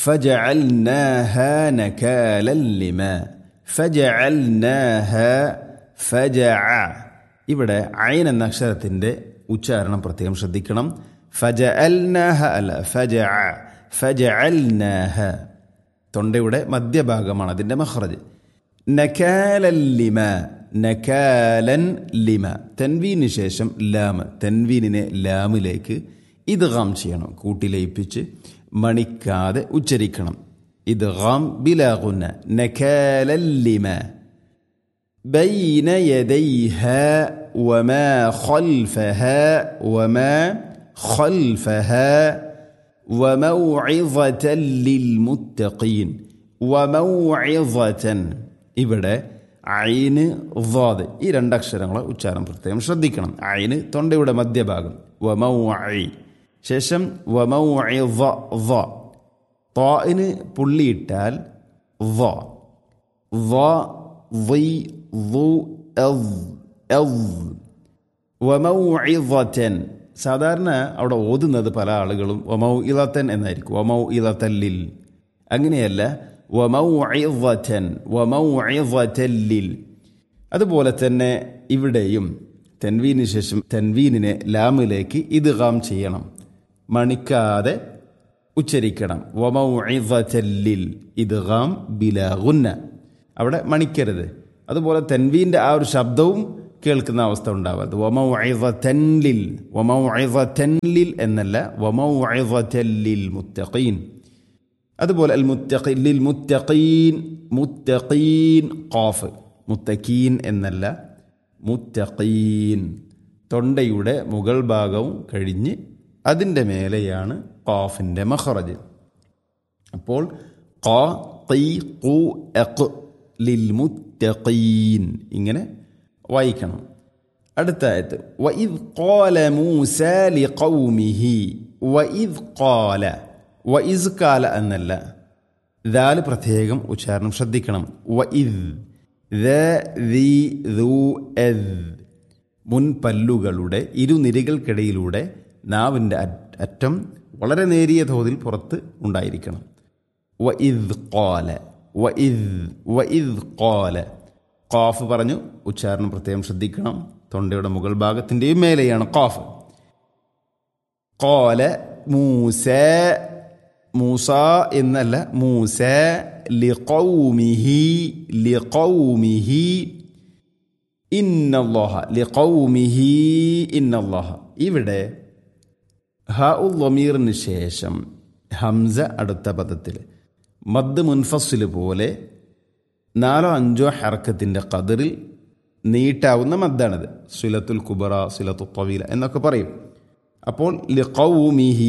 فجعلناها نكالا لما فجعلناها فجع ഇവിടെ ഐൻ എന്ന അക്ഷരത്തിന്റെ ഉച്ചാരണം പ്രത്യേകം ശ്രദ്ധിക്കണം ഫജഅൽനാഹ അല്ല ഫജ ഫജഅൽനാഹ തൊണ്ടയുടെ മധ്യഭാഗമാണ് അതിന്റെ മഹ്റജ് നകാലൻ ലിമ നകാലൻ ലിമ തൻവീന് ശേഷം ലാമ് തൻവീനിനെ ലാമിലേക്ക് ഇദ്ഗാം ചെയ്യണം കൂട്ടിലയിപ്പിച്ച് മണിക്കാതെ ഉച്ചരിക്കണം ഇദ്ഗാം ബിലാഗുന്ന നകാലൻ ലിമ بين يديها وما خلفها وما خلفها وموعظة للمتقين وموعظة ഇവിടെ ഐന് ضاد ഈ രണ്ടക്ഷരങ്ങളെ ഉച്ചാരണം പ്രത്യേകം ശ്രദ്ധിക്കണം ഐന് തൊണ്ടയുടെ മധ്യഭാഗം വമൗഇ ശേഷം വമൗഇظ ظ ത്വാഇന് പുള്ളിയിട്ടാൽ ظ ظ ضي ضو أض أض വമൗഇളത്തൻ സാധാരണ അവിടെ ഓതുന്നത് പല ആളുകളും വമൗ ഇളത്തൻ എന്നായിരിക്കും വമൗ ഇളത്തല്ലിൽ അങ്ങനെയല്ല വമൗ ഇളത്തൻ വമൗ ഇളത്തല്ലിൽ അതുപോലെ തന്നെ ഇവിടെയും തെൻവീന് ശേഷം തെൻവീനിനെ ലാമിലേക്ക് ഇദ്ഗാം ചെയ്യണം മണിക്കാതെ ഉച്ചരിക്കണം വമൗ ഇളത്തല്ലിൽ ഇദ്ഗാം ബിലാഗുന്ന അവിടെ മണിക്കരുത് അതുപോലെ തെൻവീൻ്റെ ആ ഒരു ശബ്ദവും കേൾക്കുന്ന അവസ്ഥ ഉണ്ടാവരുത് വമൗഇളത്തൻലിൽ വമൗഇളത്തൻലിൽ എന്നല്ല വമൗഇളത്തല്ലിൽ മുത്തഖീൻ അതുപോലെ അൽ മുത്തഖീൻ ലിൽ മുത്തഖീൻ മുത്തഖീൻ ഖാഫ് മുത്തഖീൻ എന്നല്ല മുത്തഖീൻ തൊണ്ടയുടെ മുകൾ ഭാഗവും കഴിഞ്ഞ് അതിൻ്റെ മേലെയാണ് ഖാഫിൻ്റെ മഖറജ് അപ്പോൾ ഖാ ഖീ ഖു അഖ് ലിൽ മുത്തഖീൻ ഇങ്ങനെ വായിക്കണം അടുത്ത ആയത്ത് വഇദ് ഖാല മൂസ ലിഖൗമിഹി വഇദ് ഖാല വഇസ് ഖാല എന്നല്ല ദാൽ പ്രത്യേകം ഉച്ചാരണം ശ്രദ്ധിക്കണം വഇദ് ദ ദി ദു എദ് മുൻപല്ലുകളുടെ ഇരുനിരകൾക്കിടയിലൂടെ നാവിൻ്റെ അറ്റം വളരെ നേരിയ തോതിൽ പുറത്ത് ഉണ്ടായിരിക്കണം വഇദ് ഖാല വഇദ് വഇദ് ഖാല ഖാഫ് പറഞ്ഞു ഉച്ചാരണം പ്രത്യേകം ശ്രദ്ധിക്കണം തൊണ്ടയുടെ മുകൾ ഭാഗത്തിൻ്റെയും മേലെയാണ് ഖാഫ് ഖാല മൂസ മൂസ എന്നല്ല മൂസ ലിഖൗമിഹി ലിഖൗമിഹി ഇന്നല്ലാഹ ലിഖൗമിഹി ഇന്നല്ലാഹ ഇവിടെ ഹ ഉൽ ശേഷം ഹംസ അടുത്ത പദത്തിൽ മദ് മുൻഫസിൽ പോലെ നാലോ അഞ്ചോ ഹർക്കത്തിൻ്റെ കതിറിൽ നീട്ടാവുന്ന മദ്ദാണിത് സുലത്തുൽ കുബറ സുലത്തു തവീല എന്നൊക്കെ പറയും അപ്പോൾ ലിഖൗമിഹി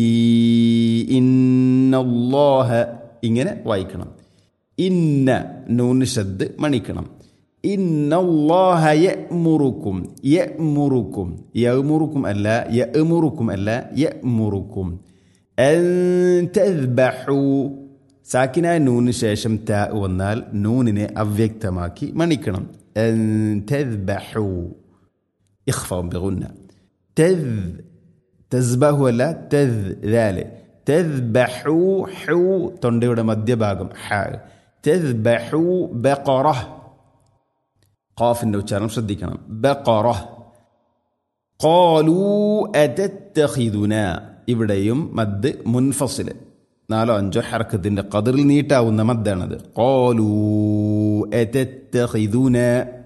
ഇന്നല്ലാഹ ഇങ്ങനെ വായിക്കണം ഇന്ന നൂന് ശബ്ദ് മണിക്കണം ഇന്നല്ലാഹ യഅ്മുറുക്കും യഅ്മുറുക്കും യഅ്മുറുക്കും അല്ല യഅ്മുറുക്കും അല്ല യഅ്മുറുക്കും അൻ തദ്ബഹു സാക്കിനായ നൂന് ശേഷം ത വന്നാൽ നൂനിനെ അവ്യക്തമാക്കി മണിക്കണം അൻ തദ്ബഹു ഇഖ്ഫാം ബിഗുന്ന തദ് തസ്ബഹു അല്ല തദ് ദാല് തദ്ബഹു ഹു തൊണ്ടയുടെ മധ്യഭാഗം ഹ തദ്ബഹു ബഖറ ഖാഫിന്റെ ഉച്ചാരണം ശ്രദ്ധിക്കണം ബഖറ ഖാലു അതത്തഖിദുന ഇവിടെയും മദ് മുൻഫസിൽ നാലോ അഞ്ചോ ഹർക്കത്തിന്റെ കതിറിൽ നീട്ടാവുന്ന മദ്ദാണത് ഖാലു അതത്തഖിദുന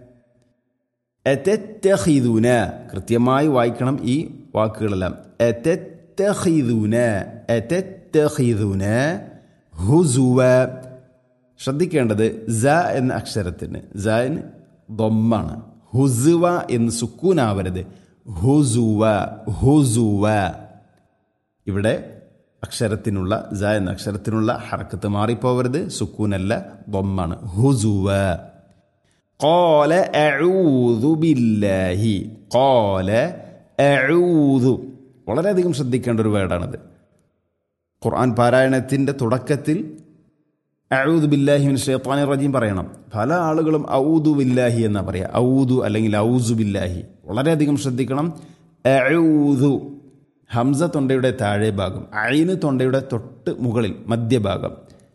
അതത്തഖിദുന കൃത്യമായി വായിക്കണം ഈ വാക്കുകളെല്ലാം അതത്തഖിദുന അതത്തഖിദുന ഹുസുവ ശ്രദ്ധിക്കേണ്ടത് സ എന്ന അക്ഷരത്തിന് സന് ദൊമ്മാണ് ഹുസുവ എന്ന് സുക്കൂനാവരുത് ഹുസുവ ഹുസുവ ഇവിടെ അക്ഷരത്തിനുള്ള സ എന്ന അക്ഷരത്തിനുള്ള ഹറക്കത്ത് മാറിപ്പോവരുത് സുക്കൂനല്ല ദൊമ്മാണ് ഹുസുവ قال أعوذ بالله قال أعوذ വളരെയധികം ശ്രദ്ധിക്കേണ്ട ഒരു വേർഡാണിത് ഖുർആൻ പാരായണത്തിൻ്റെ തുടക്കത്തിൽ അഊദു ബില്ലാഹിമിൻ ഷെയ്ത്താനി റജീം പറയണം പല ആളുകളും ഔദു ബില്ലാഹി എന്നാ പറയുക ഔദു അല്ലെങ്കിൽ ഔസു ബില്ലാഹി വളരെയധികം ശ്രദ്ധിക്കണം അഊദു ഹംസ തൊണ്ടയുടെ താഴെ ഭാഗം ഐന് തൊണ്ടയുടെ തൊട്ട് മുകളിൽ മധ്യഭാഗം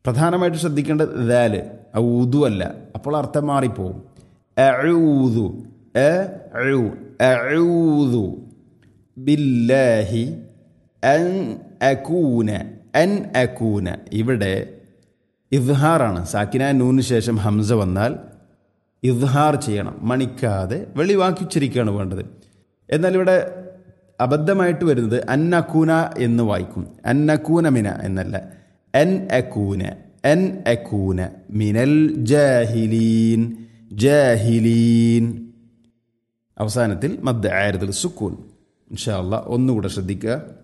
പ്രധാനമായിട്ട് ശ്രദ്ധിക്കേണ്ടത് ദാല് ഊതു അല്ല അപ്പോൾ അർത്ഥം മാറിപ്പോവും അഊതു അഊതു ബില്ലാഹി അൻ അകൂന അൻ അകൂന ഇവിടെ ഇദ്ഹാറാണ് സാക്കിന നൂന് ശേഷം ഹംസ വന്നാൽ ഇദ്ഹാർ ചെയ്യണം മണിക്കാതെ വെളിവാക്കി ഉച്ചരിക്കുകയാണ് വേണ്ടത് എന്നാൽ ഇവിടെ അബദ്ധമായിട്ട് വരുന്നത് അന്നക്കൂന എന്ന് വായിക്കും അന്നക്കൂന മിന എന്നല്ല അൻ അക്കൂന അൻ അക്കൂന മിനൽ ജാഹിലീൻ ജാഹിലീൻ അവസാനത്തിൽ മദ് ആയത്തിൽ സുക്കൂൻ ഇൻഷാ അള്ളാഹ് ഒന്നുകൂടെ ശ്രദ്ധിക്കുക